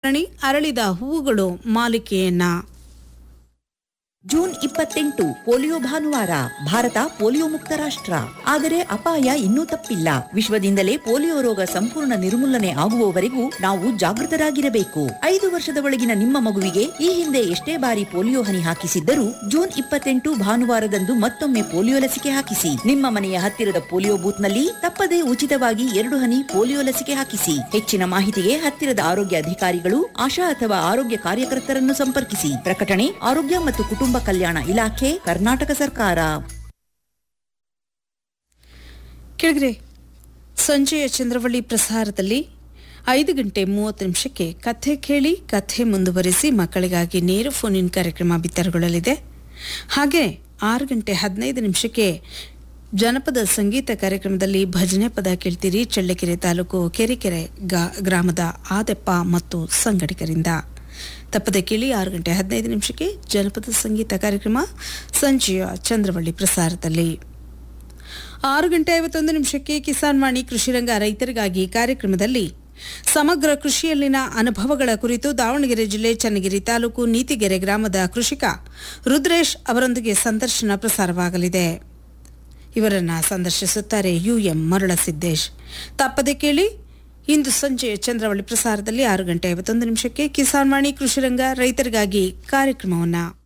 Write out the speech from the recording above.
ಪ್ರಕಟಣೆ ಅರಳಿದ ಹೂವುಗಳು ಮಾಲಿಕೆಯನ್ನ ಜೂನ್ ಇಪ್ಪತ್ತೆಂಟು ಪೋಲಿಯೋ ಭಾನುವಾರ ಭಾರತ ಪೋಲಿಯೋ ಮುಕ್ತ ರಾಷ್ಟ್ರ ಆದರೆ ಅಪಾಯ ಇನ್ನೂ ತಪ್ಪಿಲ್ಲ ವಿಶ್ವದಿಂದಲೇ ಪೋಲಿಯೋ ರೋಗ ಸಂಪೂರ್ಣ ನಿರ್ಮೂಲನೆ ಆಗುವವರೆಗೂ ನಾವು ಜಾಗೃತರಾಗಿರಬೇಕು ಐದು ವರ್ಷದ ಒಳಗಿನ ನಿಮ್ಮ ಮಗುವಿಗೆ ಈ ಹಿಂದೆ ಎಷ್ಟೇ ಬಾರಿ ಪೋಲಿಯೋ ಹನಿ ಹಾಕಿಸಿದ್ದರೂ ಜೂನ್ ಇಪ್ಪತ್ತೆಂಟು ಭಾನುವಾರದಂದು ಮತ್ತೊಮ್ಮೆ ಪೋಲಿಯೋ ಲಸಿಕೆ ಹಾಕಿಸಿ ನಿಮ್ಮ ಮನೆಯ ಹತ್ತಿರದ ಪೋಲಿಯೋ ಬೂತ್ನಲ್ಲಿ ತಪ್ಪದೇ ಉಚಿತವಾಗಿ ಎರಡು ಹನಿ ಪೋಲಿಯೋ ಲಸಿಕೆ ಹಾಕಿಸಿ ಹೆಚ್ಚಿನ ಮಾಹಿತಿಗೆ ಹತ್ತಿರದ ಆರೋಗ್ಯ ಅಧಿಕಾರಿಗಳು ಆಶಾ ಅಥವಾ ಆರೋಗ್ಯ ಕಾರ್ಯಕರ್ತರನ್ನು ಸಂಪರ್ಕಿಸಿ ಪ್ರಕಟಣೆ ಆರೋಗ್ಯ ಮತ್ತು ಕುಟುಂಬ ಕಲ್ಯಾಣ ಇಲಾಖೆ ಕರ್ನಾಟಕ ಸರ್ಕಾರ ಕೆಳಗರೆ ಸಂಜೆಯ ಚಂದ್ರವಳ್ಳಿ ಪ್ರಸಾರದಲ್ಲಿ ಐದು ಗಂಟೆ ಮೂವತ್ತು ನಿಮಿಷಕ್ಕೆ ಕಥೆ ಕೇಳಿ ಕಥೆ ಮುಂದುವರಿಸಿ ಮಕ್ಕಳಿಗಾಗಿ ನೇರ ಫೋನ್ ಇನ್ ಕಾರ್ಯಕ್ರಮ ಬಿತ್ತರಗೊಳ್ಳಲಿದೆ ಹಾಗೆ ಆರು ಗಂಟೆ ಹದಿನೈದು ನಿಮಿಷಕ್ಕೆ ಜನಪದ ಸಂಗೀತ ಕಾರ್ಯಕ್ರಮದಲ್ಲಿ ಭಜನೆ ಪದ ಕೇಳ್ತೀರಿ ಚಳ್ಳಕೆರೆ ತಾಲೂಕು ಕೆರೆಕೆರೆ ಗಾ- ಗ್ರಾಮದ ಆದೆಪ್ಪ ಮತ್ತು ಸಂಗಡಿಗರಿಂದ ತಪ್ಪದೆ ಕೇಳಿ ಆರು ಗಂಟೆ ಹದಿನೈದು ನಿಮಿಷಕ್ಕೆ ಜನಪದ ಸಂಗೀತ ಕಾರ್ಯಕ್ರಮ ಸಂಜೆಯ ಚಂದ್ರವಳ್ಳಿ ಪ್ರಸಾರದಲ್ಲಿ ಆರು ಗಂಟೆ ಐವತ್ತೊಂದು ನಿಮಿಷಕ್ಕೆ ಕಿಸಾನ್ ವಾಣಿ ಕೃಷಿರಂಗ ರೈತರಿಗಾಗಿ ಕಾರ್ಯಕ್ರಮದಲ್ಲಿ ಸಮಗ್ರ ಕೃಷಿಯಲ್ಲಿನ ಅನುಭವಗಳ ಕುರಿತು ದಾವಣಗೆರೆ ಜಿಲ್ಲೆ ಚನ್ನಗಿರಿ ತಾಲೂಕು ನೀತಿಗೆರೆ ಗ್ರಾಮದ ಕೃಷಿಕ ರುದ್ರೇಶ್ ಅವರೊಂದಿಗೆ ಸಂದರ್ಶನ ಪ್ರಸಾರವಾಗಲಿದೆ ಇವರನ್ನ ಸಂದರ್ಶಿಸುತ್ತಾರೆ ಯುಎಂ ಮರಳಸಿದ್ದೇಶ್ ತಪ್ಪದೆ ಕೇಳಿ ಇಂದು ಸಂಜೆ ಚಂದ್ರವಳ್ಳಿ ಪ್ರಸಾರದಲ್ಲಿ ಆರು ಗಂಟೆ ಐವತ್ತೊಂದು ನಿಮಿಷಕ್ಕೆ ಕಿಸಾನ್ ವಾಣಿ ಕೃಷಿರಂಗ ರೈತರಿಗಾಗಿ ಕಾರ್ಯಕ್ರಮವನ್ನು